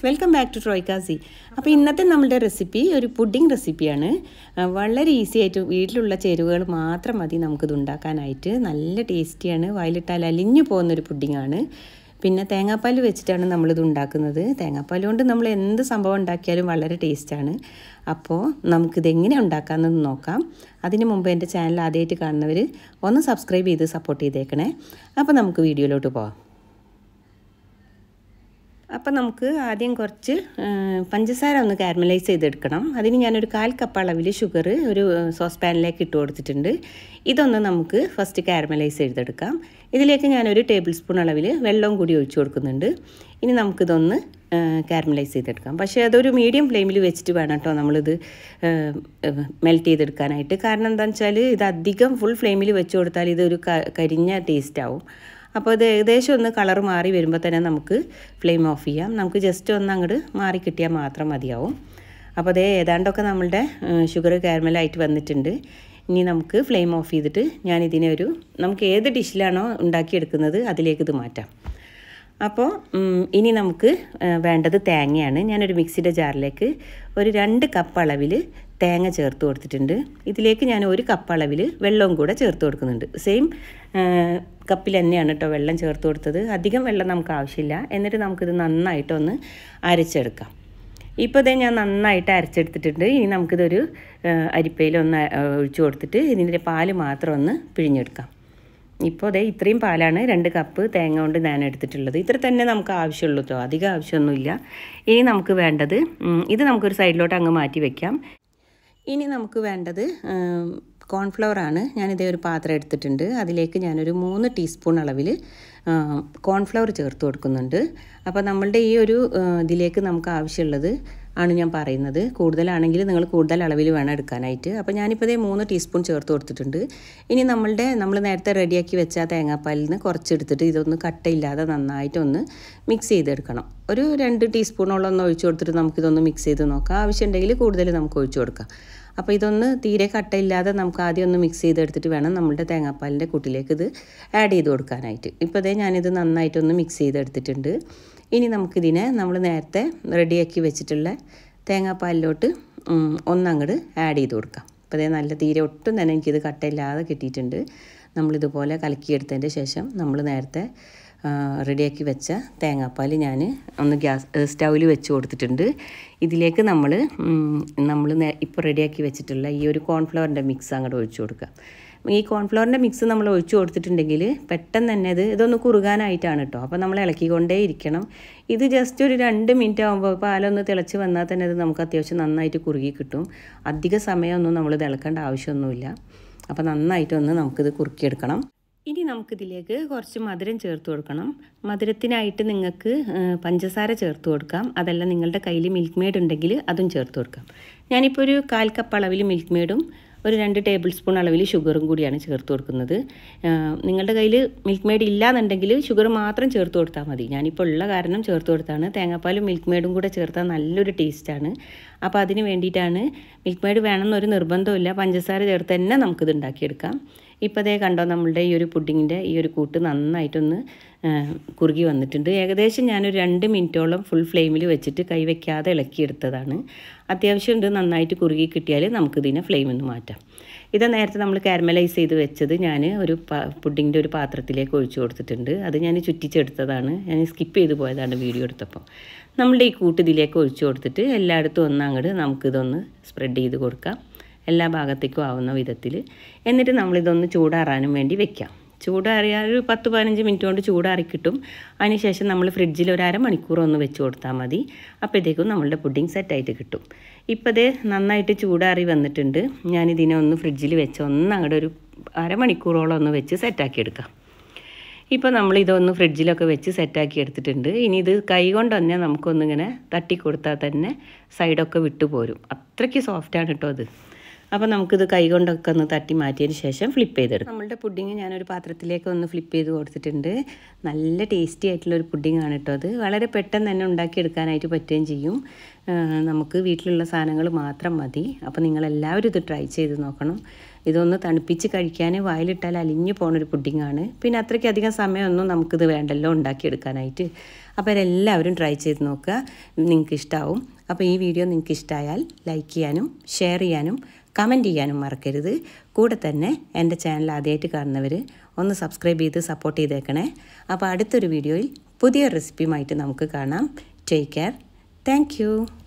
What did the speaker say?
welcome back to ട്രോയ്ക്കാസി അപ്പോൾ ഇന്നത്തെ നമ്മളുടെ റെസിപ്പി ഒരു പുഡിംഗ് റെസിപ്പിയാണ് ആ, വളരെ ഈസി ആയിട്ട് വീട്ടിലുള്ള ചേരുവകൾ മാത്രം മതി നമുക്കിത് ഉണ്ടാക്കാനായിട്ട് നല്ല ടേസ്റ്റിയാണ് വായിലിട്ടാൽ അലിഞ്ഞു പോകുന്നൊരു പുഡിങ്ങാണ് പിന്നെ തേങ്ങാപ്പാൽ വെച്ചിട്ടാണ് നമ്മളിത് ഉണ്ടാക്കുന്നത് തേങ്ങാപ്പാൽ കൊണ്ട് നമ്മൾ എന്ത് സംഭവം ഉണ്ടാക്കിയാലും വളരെ ടേസ്റ്റാണ് അപ്പോൾ നമുക്കിത് എങ്ങനെ ഉണ്ടാക്കാമെന്ന് നോക്കാം അതിന് മുമ്പ് എൻ്റെ ചാനൽ ആദ്യമായിട്ട് കാണുന്നവർ ഒന്ന് സബ്സ്ക്രൈബ് ചെയ്ത് സപ്പോർട്ട് ചെയ്തേക്കണേ അപ്പോൾ നമുക്ക് വീഡിയോയിലോട്ട് പോവാം അപ്പം നമുക്ക് ആദ്യം കുറച്ച് ആ, പഞ്ചസാര ഒന്ന് കാരമലൈസ് ചെയ്തെടുക്കണം അതിന് ഞാനൊരു കാൽ കപ്പ് അളവിൽ ഷുഗർ ഒരു സോസ് പാനിലേക്ക് ഇട്ട് കൊടുത്തിട്ടുണ്ട് ഇതൊന്ന് നമുക്ക് ഫസ്റ്റ് കാരമലൈസ് ചെയ്തെടുക്കാം ഇതിലേക്ക് ഞാനൊരു ടേബിൾ സ്പൂൺ അളവിൽ വെള്ളവും കൂടി ഒഴിച്ചു കൊടുക്കുന്നുണ്ട് ഇനി നമുക്കിതൊന്ന് കാരമലൈസ് ചെയ്തെടുക്കാം പക്ഷേ അതൊരു മീഡിയം ഫ്ലെയിമിൽ വെച്ചിട്ട് വേണം കേട്ടോ നമ്മളിത് മെൽറ്റ് ചെയ്തെടുക്കാനായിട്ട് കാരണം എന്താണെന്ന് വെച്ചാൽ ഇത് അധികം ഫുൾ ഫ്ലെയിമിൽ വെച്ച് കൊടുത്താൽ ഇതൊരു ക- കരിഞ്ഞ ടേസ്റ്റ് ആവും അപ്പോൾ ഇത് ഏകദേശം ഒന്ന് കളർ മാറി വരുമ്പോൾ തന്നെ നമുക്ക് ഫ്ലെയിം ഓഫ് ചെയ്യാം നമുക്ക് ജസ്റ്റ് ഒന്ന് അങ്ങോട്ട് മാറി കിട്ടിയാൽ മാത്രം മതിയാവും അപ്പോൾ അതേ ഏതാണ്ടൊക്കെ നമ്മളുടെ ഷുഗർ കാരമലായിട്ട് വന്നിട്ടുണ്ട് ഇനി നമുക്ക് ഫ്ലെയിം ഓഫ് ചെയ്തിട്ട് ഞാൻ ഇതിനെ ഒരു നമുക്ക് ഏത് ഡിഷിലാണോ ഉണ്ടാക്കിയെടുക്കുന്നത് അതിലേക്ക് ഇത് മാറ്റാം അപ്പോൾ ഉം, ഇനി നമുക്ക് ആ, വേണ്ടത് തേങ്ങയാണ് ഞാനൊരു മിക്സിയുടെ ജാറിലേക്ക് ഒരു രണ്ട് കപ്പ് അളവിൽ തേങ്ങ ചേർത്ത് കൊടുത്തിട്ടുണ്ട് ഇതിലേക്ക് ഞാൻ ഒരു കപ്പ് അളവിൽ വെള്ളവും കൂടെ ചേർത്ത് കൊടുക്കുന്നുണ്ട് സെയിം കപ്പിൽ തന്നെയാണ് കേട്ടോ വെള്ളം ചേർത്ത് കൊടുത്തത് അധികം വെള്ളം നമുക്ക് ആവശ്യമില്ല എന്നിട്ട് നമുക്കിത് നന്നായിട്ടൊന്ന് അരച്ചെടുക്കാം ഇപ്പോൾ ഇതേ ഞാൻ നന്നായിട്ട് അരച്ചെടുത്തിട്ടുണ്ട് ഇനി നമുക്കിതൊരു അരിപ്പയിലൊന്ന് ഒഴിച്ചു കൊടുത്തിട്ട് ഇതിൻ്റെ പാല് മാത്രം ഒന്ന് പിഴിഞ്ഞെടുക്കാം ഇപ്പോൾ അതേ ഇത്രയും പാലാണ് രണ്ട് കപ്പ് തേങ്ങ കൊണ്ട് ഞാൻ എടുത്തിട്ടുള്ളത് ഇത്ര തന്നെ നമുക്ക് ആവശ്യമുള്ളൂ കേട്ടോ അധികം ആവശ്യമൊന്നുമില്ല ഇനി നമുക്ക് വേണ്ടത് ഉം, ഇത് നമുക്കൊരു സൈഡിലോട്ട് അങ്ങ് മാറ്റി വെക്കാം ഇനി നമുക്ക് വേണ്ടത് കോൺഫ്ലവർ ആണ് ഞാനിതേ ഒരു പാത്രം എടുത്തിട്ടുണ്ട് അതിലേക്ക് ഞാനൊരു മൂന്ന് ടീസ്പൂൺ അളവിൽ കോൺഫ്ലവർ ചേർത്ത് കൊടുക്കുന്നുണ്ട് അപ്പോൾ നമ്മളുടെ ഈ ഒരു ആ, ഇതിലേക്ക് നമുക്ക് ആവശ്യമുള്ളത് ആണ് ഞാൻ പറയുന്നത് കൂടുതലാണെങ്കിൽ നിങ്ങൾ കൂടുതൽ അളവിൽ വേണം എടുക്കാനായിട്ട് അപ്പോൾ ഞാനിപ്പോൾ ഇതേ മൂന്ന് ടീസ്പൂൺ ചേർത്ത് കൊടുത്തിട്ടുണ്ട് ഇനി നമ്മളുടെ നമ്മൾ നേരത്തെ റെഡിയാക്കി വെച്ച ആ തേങ്ങാപ്പാലിൽ നിന്ന് കുറച്ചെടുത്തിട്ട് ഇതൊന്ന് കട്ടയില്ലാതെ നന്നായിട്ടൊന്ന് മിക്സ് ചെയ്തെടുക്കണം ഒരു രണ്ട് ടീസ്പൂണോളം ഒന്ന് ഒഴിച്ചു കൊടുത്തിട്ട് നമുക്കിതൊന്ന് മിക്സ് ചെയ്ത് നോക്കാം ആവശ്യമുണ്ടെങ്കിൽ കൂടുതൽ നമുക്ക് ഒഴിച്ചു കൊടുക്കാം അപ്പോൾ ഇതൊന്ന് തീരെ കട്ടയില്ലാതെ നമുക്ക് ആദ്യം ഒന്ന് മിക്സ് ചെയ്തെടുത്തിട്ട് വേണം നമ്മളുടെ തേങ്ങാപ്പാലിൻ്റെ കൂട്ടിലേക്ക് ഇത് ആഡ് ചെയ്ത് കൊടുക്കാനായിട്ട് ഇപ്പോൾ ഇതേ ഞാനിത് നന്നായിട്ടൊന്ന് മിക്സ് ചെയ്തെടുത്തിട്ടുണ്ട് ഇനി നമുക്കിതിനെ നമ്മൾ നേരത്തെ റെഡിയാക്കി വെച്ചിട്ടുള്ള തേങ്ങാപ്പാലിലോട്ട് ഉം, ഒന്നങ്ങോട്ട് ആഡ് ചെയ്ത് കൊടുക്കാം അപ്പോൾ അതേ നല്ല തീരെ ഒട്ടും തന്നെ എനിക്കിത് കട്ടയില്ലാതെ കിട്ടിയിട്ടുണ്ട് നമ്മളിതുപോലെ കലക്കിയെടുത്തതിൻ്റെ ശേഷം നമ്മൾ നേരത്തെ റെഡിയാക്കി വെച്ച തേങ്ങാപ്പാൽ ഞാൻ ഒന്ന് ഗ്യാസ് സ്റ്റൗവിൽ വെച്ച് കൊടുത്തിട്ടുണ്ട് ഇതിലേക്ക് നമ്മൾ നമ്മൾ ഇപ്പോൾ റെഡിയാക്കി വെച്ചിട്ടുള്ള ഈ ഒരു കോൺഫ്ലവറിൻ്റെ മിക്സ് അങ്ങോട്ട് ഒഴിച്ചു കൊടുക്കുക ഈ കോൺഫ്ലവറിൻ്റെ മിക്സ് നമ്മൾ ഒഴിച്ചു കൊടുത്തിട്ടുണ്ടെങ്കിൽ പെട്ടെന്ന് തന്നെ ഇത് ഇതൊന്ന് കുറുകാനായിട്ടാണ് കേട്ടോ അപ്പോൾ നമ്മൾ ഇളക്കിക്കൊണ്ടേ ഇരിക്കണം ഇത് ജസ്റ്റ് ഒരു രണ്ട് മിനിറ്റ് ആകുമ്പോൾ പാലൊന്ന് തിളച്ച് വന്നാൽ തന്നെ ഇത് നമുക്ക് അത്യാവശ്യം നന്നായിട്ട് കുറുകി കിട്ടും അധിക സമയമൊന്നും നമ്മൾ തിളക്കേണ്ട ആവശ്യമൊന്നുമില്ല അപ്പോൾ നന്നായിട്ടൊന്ന് നമുക്കിത് കുറുക്കിയെടുക്കണം ഇനി നമുക്കിതിലേക്ക് കുറച്ച് മധുരം ചേർത്ത് കൊടുക്കണം മധുരത്തിനായിട്ട് നിങ്ങൾക്ക് ആ, പഞ്ചസാര ചേർത്ത് കൊടുക്കാം അതല്ല നിങ്ങളുടെ കയ്യിൽ മിൽക്ക് മെയ്ഡ് ഉണ്ടെങ്കിൽ അതും ചേർത്ത് കൊടുക്കാം ഞാനിപ്പോൾ ഒരു കാൽ കപ്പ് അളവിൽ മിൽക്ക് മെയ്ഡും ഒരു രണ്ട് ടേബിൾ സ്പൂൺ അളവിൽ ഷുഗറും കൂടിയാണ് ചേർത്ത് കൊടുക്കുന്നത് ആ, നിങ്ങളുടെ കയ്യിൽ മിൽക്ക് മെയ്ഡ് ഇല്ലാന്നുണ്ടെങ്കിൽ ഷുഗർ മാത്രം ചേർത്ത് കൊടുത്താൽ മതി ഞാനിപ്പോൾ ഉള്ള കാരണം ചേർത്ത് കൊടുത്താണ് തേങ്ങാപ്പാലും മിൽക്ക് മെയ്ഡും കൂടെ ചേർത്താൽ നല്ലൊരു ടേസ്റ്റാണ് അപ്പോൾ അതിന് വേണ്ടിയിട്ടാണ് മിൽക്ക് മെയ്ഡ് വേണമെന്നൊരു നിർബന്ധമില്ല പഞ്ചസാര ചേർത്ത് തന്നെ നമുക്കിത് ഉണ്ടാക്കിയെടുക്കാം ഇപ്പോൾ അതേ കണ്ടോ നമ്മളുടെ ഈ ഒരു പുഡിങ്ങിൻ്റെ ഈ ഒരു കൂട്ട് നന്നായിട്ടൊന്ന് ആ, കുറുകി വന്നിട്ടുണ്ട് ഏകദേശം ഞാനൊരു രണ്ട് മിനിറ്റോളം ഫുൾ ഫ്ലെയിമിൽ വെച്ചിട്ട് കൈ വയ്ക്കാതെ ഇളക്കിയെടുത്തതാണ് അത്യാവശ്യം ഇത് നന്നായിട്ട് കുറുകി കിട്ടിയാൽ നമുക്കിതിനെ ഫ്ലെയിമിൽ നിന്ന് മാറ്റാം ഇത് നേരത്തെ നമ്മൾ കാരമലൈസ് ചെയ്ത് വെച്ചത് ഞാൻ ഒരു പുഡിങ്ങിൻ്റെ ഒരു പാത്രത്തിലേക്ക് ഒഴിച്ചു കൊടുത്തിട്ടുണ്ട് അത് ഞാൻ ചുറ്റിച്ചെടുത്തതാണ് ഞാൻ സ്കിപ്പ് ചെയ്ത് പോയതാണ് വീഡിയോ എടുത്തപ്പോൾ നമ്മളുടെ ഈ കൂട്ട് ഇതിലേക്ക് ഒഴിച്ചു കൊടുത്തിട്ട് എല്ലായിടത്തും ഒന്ന് അങ്ങോട്ട് നമുക്കിതൊന്ന് സ്പ്രെഡ് ചെയ്ത് കൊടുക്കാം എല്ലാ ഭാഗത്തേക്കും ആവുന്ന വിധത്തിൽ എന്നിട്ട് നമ്മളിതൊന്ന് ചൂടാറാനും വേണ്ടി വെക്കാം ചൂടാറിയാൽ ഒരു പത്ത് പതിനഞ്ച് മിനിറ്റ് കൊണ്ട് ചൂടാറി കിട്ടും അതിനുശേഷം നമ്മൾ ഫ്രിഡ്ജിൽ ഒരു അരമണിക്കൂർ ഒന്ന് വെച്ച് കൊടുത്താൽ മതി അപ്പോഴത്തേക്കും നമ്മളുടെ പുഡിംഗ് സെറ്റായിട്ട് കിട്ടും ഇപ്പോൾ ഇത് നന്നായിട്ട് ചൂടാറി വന്നിട്ടുണ്ട് ഞാനിതിനെ ഒന്ന് ഫ്രിഡ്ജിൽ വെച്ച് ഒന്ന് അങ്ങോട്ട് ഒരു അരമണിക്കൂറോളം ഒന്ന് വെച്ച് സെറ്റാക്കി എടുക്കാം ഇപ്പോൾ നമ്മൾ ഇതൊന്ന് ഫ്രിഡ്ജിലൊക്കെ വെച്ച് സെറ്റാക്കി എടുത്തിട്ടുണ്ട് ഇനി ഇത് കൈ കൊണ്ട് തന്നെ നമുക്കൊന്നിങ്ങനെ തട്ടി കൊടുത്താൽ തന്നെ സൈഡൊക്കെ വിട്ടു പോരും അത്രയ്ക്ക് സോഫ്റ്റാണ് കേട്ടോ അത് അപ്പോൾ നമുക്കിത് കൈ കൊണ്ടൊക്കെ ഒന്ന് തട്ടി മാറ്റിയതിന് ശേഷം ഫ്ലിപ്പ് ചെയ്തെടുക്കും നമ്മളുടെ പുഡിങ് ഞാനൊരു പാത്രത്തിലേക്ക് ഒന്ന് ഫ്ലിപ്പ് ചെയ്ത് കൊടുത്തിട്ടുണ്ട് നല്ല ടേസ്റ്റി ആയിട്ടുള്ള ഒരു പുഡിംഗ് ആണ് കേട്ടോ അത് വളരെ പെട്ടെന്ന് തന്നെ ഉണ്ടാക്കിയെടുക്കാനായിട്ട് പറ്റുകയും ചെയ്യും ആ, നമുക്ക് വീട്ടിലുള്ള സാധനങ്ങൾ മാത്രം മതി അപ്പോൾ നിങ്ങളെല്ലാവരും ഇത് ട്രൈ ചെയ്ത് നോക്കണം ഇതൊന്ന് തണുപ്പിച്ച് കഴിക്കാൻ വായിലിട്ടാൽ അലിഞ്ഞു പോണൊരു പുഡിങ്ങാണ് പിന്നെ അത്രയ്ക്ക് അധികം സമയമൊന്നും നമുക്കിത് വേണ്ടല്ലോ ഉണ്ടാക്കിയെടുക്കാനായിട്ട് അപ്പോൾ എല്ലാവരും ട്രൈ ചെയ്ത് നോക്കുക നിങ്ങൾക്ക് ഇഷ്ടമാവും അപ്പോൾ ഈ വീഡിയോ നിങ്ങൾക്ക് ഇഷ്ടമായാൽ ലൈക്ക് ചെയ്യാനും ഷെയർ ചെയ്യാനും കമൻറ്റ് ചെയ്യാനും മറക്കരുത് കൂടെ തന്നെ എൻ്റെ ചാനൽ ആദ്യമായിട്ട് കാണുന്നവർ ഒന്ന് സബ്സ്ക്രൈബ് ചെയ്ത് സപ്പോർട്ട് ചെയ്തേക്കണേ അപ്പോൾ അടുത്തൊരു വീഡിയോയിൽ പുതിയ റെസിപ്പിയുമായിട്ട് നമുക്ക് കാണാം ടേക്ക് കെയർ താങ്ക്